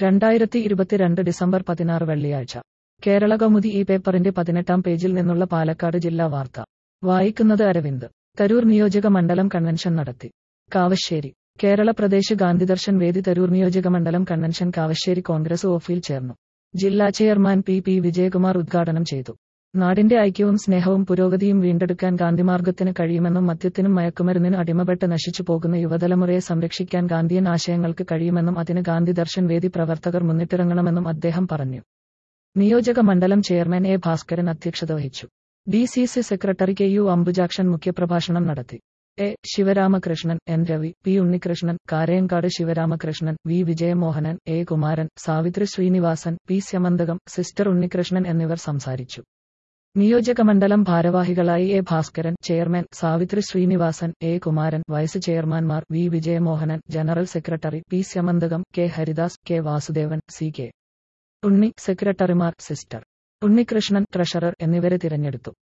രണ്ടായിരത്തി ഇരുപത്തിരണ്ട് ഡിസംബർ പതിനാറ് വെള്ളിയാഴ്ച കേരള കൗമുദി ഈ പേപ്പറിന്റെ പതിനെട്ടാം പേജിൽ നിന്നുള്ള പാലക്കാട് ജില്ലാ വാർത്ത വായിക്കുന്നത് അരവിന്ദ് തരൂർ നിയോജക മണ്ഡലം കൺവെൻഷൻ നടത്തി കാവശ്ശേരി കേരള പ്രദേശ് ഗാന്ധിദർശൻ വേദി തരൂർ നിയോജക മണ്ഡലം കൺവെൻഷൻ കാവശ്ശേരി കോൺഗ്രസ് ഓഫിൽ ചേർന്നു ജില്ലാ ചെയർമാൻ പി പി വിജയകുമാർ ഉദ്ഘാടനം ചെയ്തു നാടിന്റെ ഐക്യവും സ്നേഹവും പുരോഗതിയും വീണ്ടെടുക്കാൻ ഗാന്ധിമാർഗത്തിന് കഴിയുമെന്നും മദ്യത്തിനും മയക്കുമരുന്നിനും അടിമപ്പെട്ട് നശിച്ചു പോകുന്ന യുവതലമുറയെ സംരക്ഷിക്കാൻ ഗാന്ധിയൻ ആശയങ്ങൾക്ക് കഴിയുമെന്നും അതിന് ഗാന്ധി ദർശൻ വേദി പ്രവർത്തകർ മുന്നിട്ടിറങ്ങണമെന്നും അദ്ദേഹം പറഞ്ഞു നിയോജക മണ്ഡലം ചെയർമാൻ എ ഭാസ്കരൻ അധ്യക്ഷത വഹിച്ചു D C C secretary K U Ambujakshan മുഖ്യപ്രഭാഷണം നടത്തി A Sivaramakrishnan N Ravi P Unnikrishnan Karayankad Sivaramakrishnan V Vijayamohanan A Kumaran Savithri Sreenivasan P Syamanthakam sister Unnikrishnan എന്നിവർ സംസാരിച്ചു നിയോജക മണ്ഡലം ഭാരവാഹികളായി A Bhaskaran chairman Savithri Sreenivasan A Kumaran vice ചെയർമാൻമാർ V Vijayamohanan general secretary P Syamanthakam K Haridas K Vasudevan C K Unni സെക്രട്ടറിമാർ സിസ്റ്റർ ഉണ്ണികൃഷ്ണൻ ട്രഷറർ എന്നിവരെ തിരഞ്ഞെടുത്തു